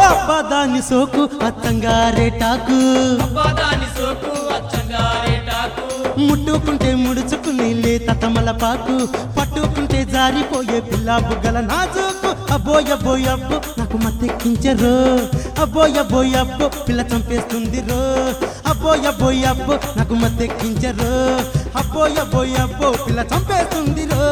అబ్బా దాని సోకు అత్తంగారేటాకు అబ్బాదాని సోకు అచ్చంగా రేటాకు ముట్టుకుంటే ముడుచుకుని లేత తమలపాకు పట్టుకుంటే జారిపోయే పిల్ల బుగ్గల నాజుకు అబ్బోయబ్బోయబ్బో నాకు మత్తెక్కించరు అబ్బోయబ్బోయబ్బో పిల్ల చంపేస్తుంది రో అబ్బోయబ్బోయబ్బో నాకు మత్తెక్కించరు అబ్బోయబ్బోయబ్బో పిల్ల చంపేస్తుంది రో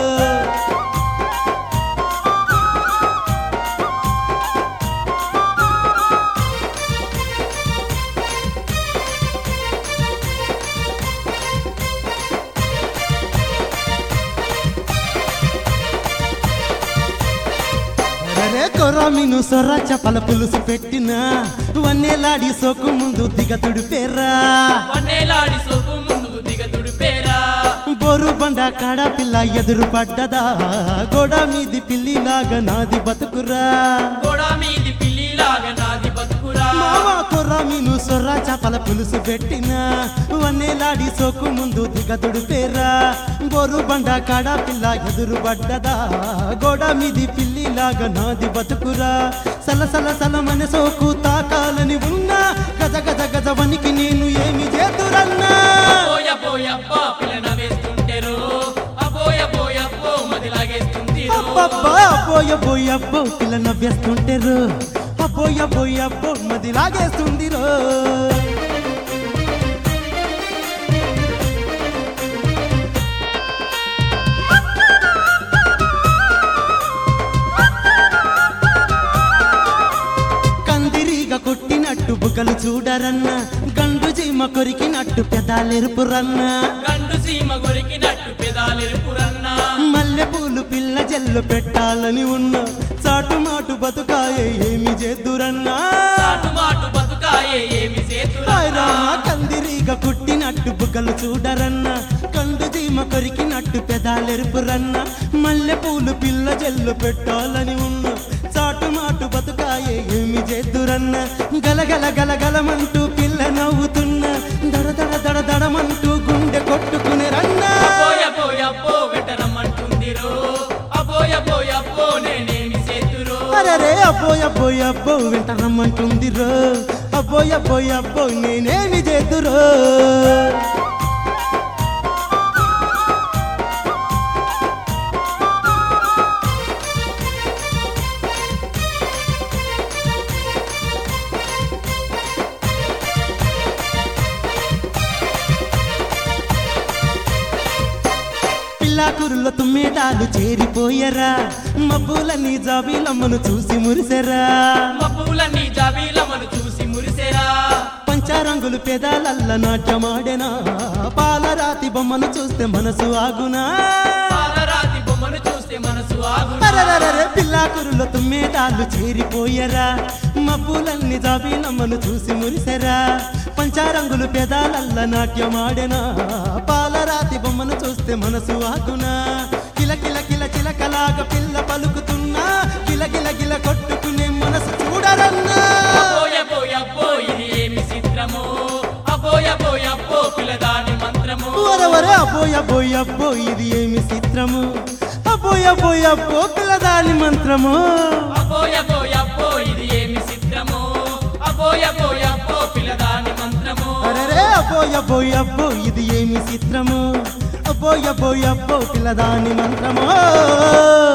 అరే కొరామిను సొర్ర చపల పులుసు పెట్టిన వన్నేలాడి సోకు ముందు దిగతుడు పేర్రా వన్నేలాడి సోకు ముందు దిగతుడు పేరా బోరు బండ కాడ పిల్ల ఎదురు పడ్డదా గోడ మీది పిల్లిలాగా నాది బతుకురా గోడ మీది పిల్లిలాగా నాది బతుకురా మావా కొరామిను సొర్ర చపల పులుసు పెట్టిన వన్నేలాడి సోకు ముందు దిగతుడు పేర్రా బోరు బండ కాడ పిల్ల ఎదురు పడ్డదా గోడ మీది పిల్లిలాగా నాది బతుకురా సల సల సలమని సోకు తాకాలని ఉన్నా గజ గజ గజ వనికి నేను ఏమి చేతురన్నా అబ్బోయ పోయప్ప పిల్లన వేస్తుంటేరు అబ్బోయ పోయప్పో మది లాగేస్తుంది రో. అబ్బబ్బా అబ్బోయ బోయబ్బో పిల్ల నవ్వేస్తుంటారు అబ్బోయ బోయబ్బో మది లాగేస్తుంది రో కందిరీగ కొట్టినట్టు బుగ్గలు చూడరన్న గండు చీమ కొరికినట్టు పెదాలెరుపురన్న గండు సీమ గొరికినట్టు పెదాలెరుపురన్నా మల్లె పూలు పిల్ల జల్లు పెట్టాలని ఉన్న చాటు మాటు బతుకాయే ఏమి చేద్దురన్నా చాటు మాటు బతుకాయే ఏమి సేతురా హాయ్ రామ కందిరీగ కుట్టినట్టు బుగ్గలు చూడరన్న కండు చీమ కొరికినట్టు పెదాలెరుపురన్న మల్లె పూలు పిల్ల జల్లు పెట్టాలని ఉన్న చాటు మాటు బతుకాయే ఏమి చేద్దురన్న గలగల గలగలమంటూ పిల్ల నవ్వుతున్న దడ దడ దడ దడమంటూ గుండె కొట్టుకుని రన్నా అబ్బోయ పోయప్పో వెటరమ్మంటుంది రో అబ్బోయ పోయప్పో నేనేమి సేతురో అరే అబ్బోయ్ అబ్బోయ్ అబ్బో వెంట రమ్మంటుంది రో అబ్బోయ్ అబ్బోయ్ అబ్బో నేనేమి చేద్దురో పిల్లాకురులో తుమ్మేటాలు చేరిపోయరా మబ్బులని జాబీలమ్మను చూసి మురిసెరా మబ్బులన్నీ జాబీలమను చూసి మురిసేరా పంచరంగులు పెదాలల్ల నాట్యమాడెనా పాలరాతి బొమ్మను చూస్తే మనసు ఆగునా పాలరాతి బొమ్మను చూస్తే మనసు ఆగునా అరరరరే పిల్లాకురులో తుమ్మేటాలు చేరిపోయరా మబ్బులన్నీ జాబీలమ్మను చూసి మురిసెరా పంచారంగులు పెదాలల్ల నాట్యమాడెనా పాలరాతి బొమ్మను చూస్తే మనసు ఆగునా కిల కిల కిల చిలకలాగా పిల్ల పలుకుతున్నా కిల కిల కిల కొట్టుకునే మనసు చూడరన్నా అబ్బోయ పోయప్పో ఇది ఏమి చిత్రమో అబ్బోయ పోయప్పో పిల్లదాని మంత్రము వరవరే అబ్బోయ్ అబ్బోయ్ అబ్బో ఇది ఏమి చిత్రము అబ్బోయ్ అబ్బోయ్ అబ్బో పిల్లదాని మంత్రము అబ్బోయ పోయప్పో ఇది ఏమి చిత్రమో అబ్బోయ పోయప్పో పిల్లదాని మంత్రము అరరే అబ్బోయ్ అబ్బోయ్ అబ్బో ఇది ఏమి చిత్రము అబ్బోయ్ అబ్బోయ్ అబ్బో పిల్లదాని మంత్రము